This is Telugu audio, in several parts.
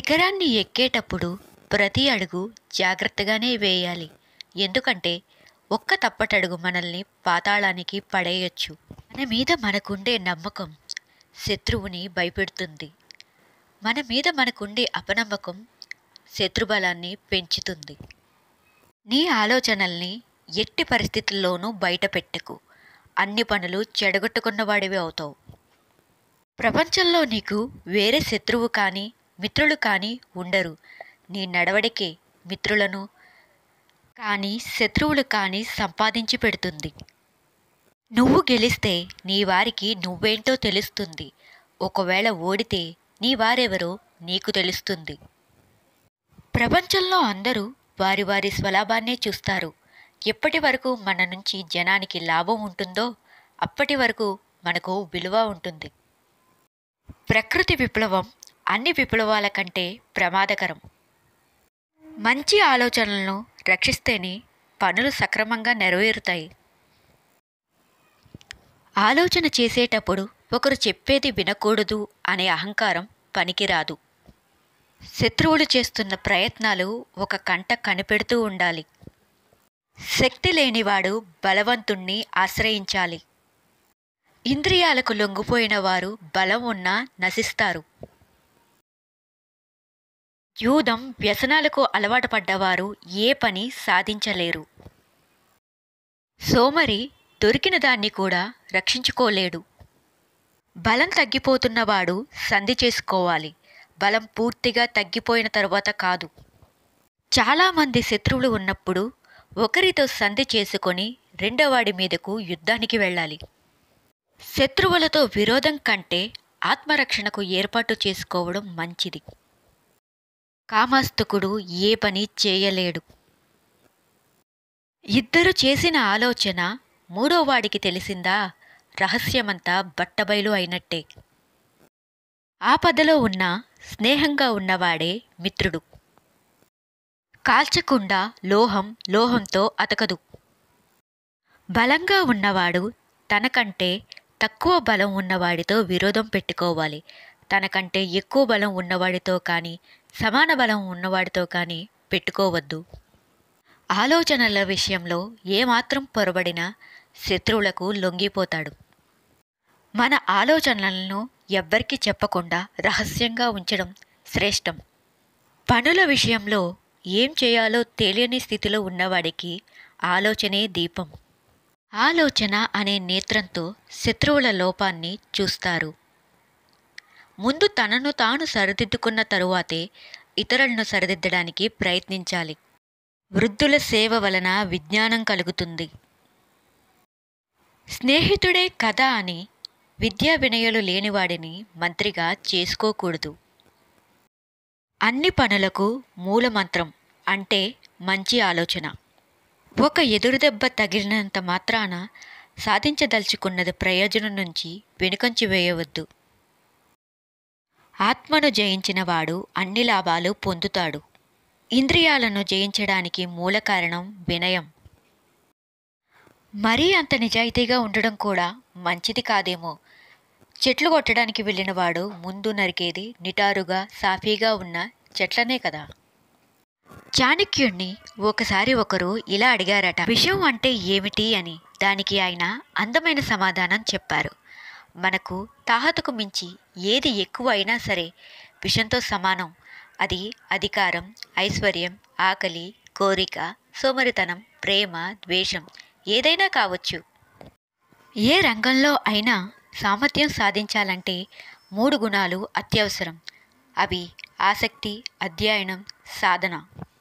శిఖరాన్ని ఎక్కేటప్పుడు ప్రతి అడుగు జాగ్రత్తగానే వేయాలి ఎందుకంటే ఒక్క తప్పటడుగు మనల్ని పాతాళానికి పడేయొచ్చు మన మీద మనకుండే నమ్మకం శత్రువుని భయపెడుతుంది మన మీద మనకుండే అపనమ్మకం శత్రుబలాన్ని పెంచుతుంది నీ ఆలోచనల్ని ఎట్టి పరిస్థితుల్లోనూ బయట పెట్టకు అన్ని పనులు చెడగొట్టుకున్నవాడివి అవుతావు ప్రపంచంలో నీకు వేరే శత్రువు కానీ మిత్రులు కానీ ఉండరు నీ నడవడికే మిత్రులను కానీ శత్రువులు కానీ సంపాదించి పెడుతుంది నువ్వు గెలిస్తే నీ వారికి నువ్వేంటో తెలుస్తుంది ఒకవేళ ఓడితే నీ వారెవరో నీకు తెలుస్తుంది ప్రపంచంలో అందరూ వారి వారి స్వలాభాన్నే చూస్తారు ఎప్పటి వరకు మన నుంచి జనానికి లాభం ఉంటుందో అప్పటి వరకు మనకు విలువ ఉంటుంది ప్రకృతి విప్లవం అన్ని విప్లవాల కంటే ప్రమాదకరం మంచి ఆలోచనలను రక్షిస్తేనే పనులు సక్రమంగా నెరవేరుతాయి ఆలోచన చేసేటప్పుడు ఒకరు చెప్పేది వినకూడదు అనే అహంకారం పనికిరాదు శత్రువులు చేస్తున్న ప్రయత్నాలు ఒక కంట కనిపెడుతూ ఉండాలి శక్తి లేనివాడు బలవంతుణ్ణి ఆశ్రయించాలి ఇంద్రియాలకు లొంగిపోయిన వారు బలం ఉన్నా నశిస్తారు యూదం వ్యసనాలకు అలవాటు పడ్డవారు ఏ పని సాధించలేరు సోమరి దొరికిన దాన్ని కూడా రక్షించుకోలేడు బలం తగ్గిపోతున్నవాడు సంధి చేసుకోవాలి బలం పూర్తిగా తగ్గిపోయిన తరువాత కాదు చాలామంది శత్రువులు ఉన్నప్పుడు ఒకరితో సంధి చేసుకొని రెండోవాడి మీదకు యుద్ధానికి వెళ్ళాలి శత్రువులతో విరోధం కంటే ఆత్మరక్షణకు ఏర్పాటు చేసుకోవడం మంచిది కామాస్తకుడు ఏ పని చేయలేడు ఇద్దరు చేసిన ఆలోచన మూడో వాడికి తెలిసిందా రహస్యమంతా బట్టబయలు అయినట్టే ఆపదలో ఉన్న స్నేహంగా ఉన్నవాడే మిత్రుడు కాల్చకుండా లోహం లోహంతో అతకదు బలంగా ఉన్నవాడు తనకంటే తక్కువ బలం ఉన్నవాడితో విరోధం పెట్టుకోవాలి తనకంటే ఎక్కువ బలం ఉన్నవాడితో కానీ సమాన బలం ఉన్నవాడితో కానీ పెట్టుకోవద్దు ఆలోచనల విషయంలో ఏమాత్రం పొరబడినా శత్రువులకు లొంగిపోతాడు మన ఆలోచనలను ఎవ్వరికీ చెప్పకుండా రహస్యంగా ఉంచడం శ్రేష్టం పనుల విషయంలో ఏం చేయాలో తెలియని స్థితిలో ఉన్నవాడికి ఆలోచనే దీపం ఆలోచన అనే నేత్రంతో శత్రువుల లోపాన్ని చూస్తారు ముందు తనను తాను సరిదిద్దుకున్న తరువాతే ఇతరులను సరిదిద్దడానికి ప్రయత్నించాలి వృద్ధుల సేవ వలన విజ్ఞానం కలుగుతుంది స్నేహితుడే కథ అని విద్యా వినయాలు లేనివాడిని మంత్రిగా చేసుకోకూడదు అన్ని పనులకు మూలమంత్రం అంటే మంచి ఆలోచన ఒక ఎదురుదెబ్బ తగిలినంత మాత్రాన సాధించదలుచుకున్నది ప్రయోజనం నుంచి వెనుకంచి వేయవద్దు ఆత్మను జయించినవాడు అన్ని లాభాలు పొందుతాడు ఇంద్రియాలను జయించడానికి మూల కారణం వినయం మరీ అంత నిజాయితీగా ఉండడం కూడా మంచిది కాదేమో చెట్లు కొట్టడానికి వెళ్ళినవాడు ముందు నరికేది నిటారుగా సాఫీగా ఉన్న చెట్లనే కదా చాణక్యుణ్ణి ఒకసారి ఒకరు ఇలా అడిగారట విషయం అంటే ఏమిటి అని దానికి ఆయన అందమైన సమాధానం చెప్పారు మనకు తాహతకు మించి ఏది ఎక్కువ అయినా సరే విషంతో సమానం అది అధికారం ఐశ్వర్యం ఆకలి కోరిక సోమరితనం ప్రేమ ద్వేషం ఏదైనా కావచ్చు ఏ రంగంలో అయినా సామర్థ్యం సాధించాలంటే మూడు గుణాలు అత్యవసరం అవి ఆసక్తి అధ్యయనం సాధన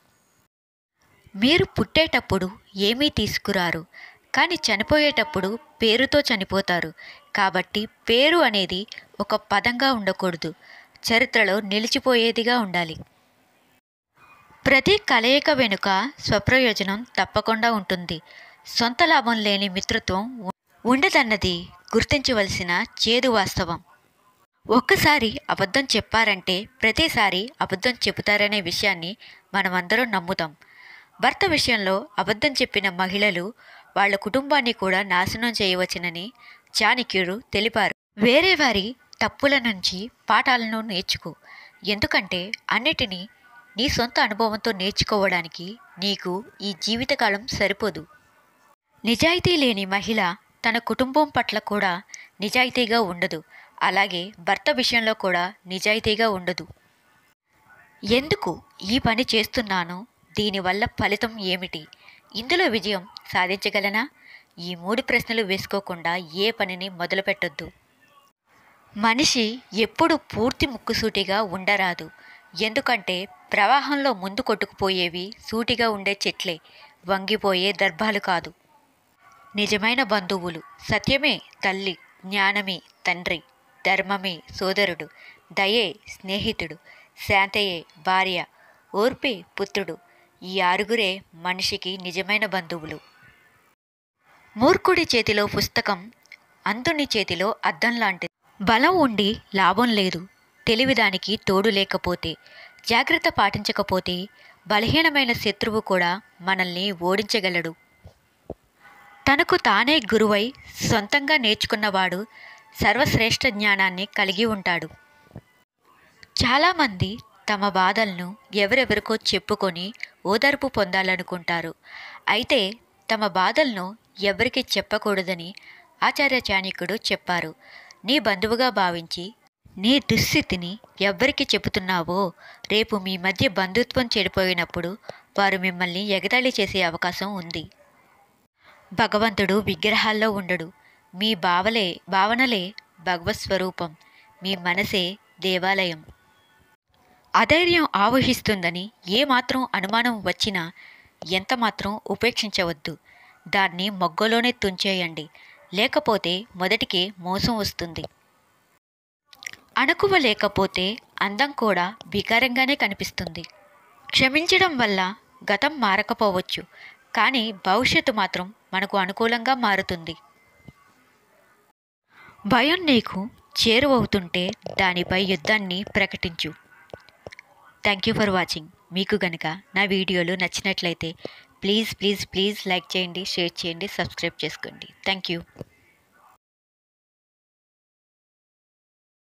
మీరు పుట్టేటప్పుడు ఏమీ తీసుకురారు కానీ చనిపోయేటప్పుడు పేరుతో చనిపోతారు కాబట్టి పేరు అనేది ఒక పదంగా ఉండకూడదు చరిత్రలో నిలిచిపోయేదిగా ఉండాలి ప్రతి కలయిక వెనుక స్వప్రయోజనం తప్పకుండా ఉంటుంది సొంత లాభం లేని మిత్రత్వం ఉండదన్నది గుర్తించవలసిన చేదు వాస్తవం ఒక్కసారి అబద్ధం చెప్పారంటే ప్రతిసారి అబద్ధం చెబుతారనే విషయాన్ని మనమందరం నమ్ముతాం భర్త విషయంలో అబద్ధం చెప్పిన మహిళలు వాళ్ళ కుటుంబాన్ని కూడా నాశనం చేయవచ్చునని చాణక్యుడు తెలిపారు వేరే వారి తప్పుల నుంచి పాఠాలను నేర్చుకో ఎందుకంటే అన్నిటినీ నీ సొంత అనుభవంతో నేర్చుకోవడానికి నీకు ఈ జీవితకాలం సరిపోదు నిజాయితీ లేని మహిళ తన కుటుంబం పట్ల కూడా నిజాయితీగా ఉండదు అలాగే భర్త విషయంలో కూడా నిజాయితీగా ఉండదు ఎందుకు ఈ పని చేస్తున్నాను దీనివల్ల ఫలితం ఏమిటి ఇందులో విజయం సాధించగలనా ఈ మూడు ప్రశ్నలు వేసుకోకుండా ఏ పనిని మొదలుపెట్టొద్దు మనిషి ఎప్పుడు పూర్తి ముక్కుసూటిగా ఉండరాదు ఎందుకంటే ప్రవాహంలో ముందు కొట్టుకుపోయేవి సూటిగా ఉండే చెట్లే వంగిపోయే దర్భాలు కాదు నిజమైన బంధువులు సత్యమే తల్లి జ్ఞానమే తండ్రి ధర్మమే సోదరుడు దయే స్నేహితుడు శాంతయే భార్య ఓర్పే పుత్రుడు ఈ ఆరుగురే మనిషికి నిజమైన బంధువులు మూర్ఖుడి చేతిలో పుస్తకం అంతుని చేతిలో అద్దం లాంటిది బలం ఉండి లాభం లేదు తెలివిదానికి తోడు లేకపోతే జాగ్రత్త పాటించకపోతే బలహీనమైన శత్రువు కూడా మనల్ని ఓడించగలడు తనకు తానే గురువై సొంతంగా నేర్చుకున్నవాడు సర్వశ్రేష్ఠ జ్ఞానాన్ని కలిగి ఉంటాడు చాలామంది తమ బాధలను ఎవరెవరికో చెప్పుకొని ఓదార్పు పొందాలనుకుంటారు అయితే తమ బాధలను ఎవరికి చెప్పకూడదని ఆచార్య చాణక్యుడు చెప్పారు నీ బంధువుగా భావించి నీ దుస్థితిని ఎవ్వరికి చెబుతున్నావో రేపు మీ మధ్య బంధుత్వం చెడిపోయినప్పుడు వారు మిమ్మల్ని ఎగతాళి చేసే అవకాశం ఉంది భగవంతుడు విగ్రహాల్లో ఉండడు మీ భావలే భావనలే భగవత్ స్వరూపం మీ మనసే దేవాలయం అధైర్యం ఆవహిస్తుందని ఏమాత్రం అనుమానం వచ్చినా ఎంతమాత్రం ఉపేక్షించవద్దు దాన్ని మొగ్గలోనే తుంచేయండి లేకపోతే మొదటికే మోసం వస్తుంది అణకువ లేకపోతే అందం కూడా వికారంగానే కనిపిస్తుంది క్షమించడం వల్ల గతం మారకపోవచ్చు కానీ భవిష్యత్తు మాత్రం మనకు అనుకూలంగా మారుతుంది భయం నీకు చేరువవుతుంటే దానిపై యుద్ధాన్ని ప్రకటించు థ్యాంక్ యూ ఫర్ వాచింగ్ మీకు గనక నా వీడియోలు నచ్చినట్లయితే ప్లీజ్ ప్లీజ్ ప్లీజ్ లైక్ చేయండి షేర్ చేయండి సబ్స్క్రైబ్ చేసుకోండి థ్యాంక్ యూ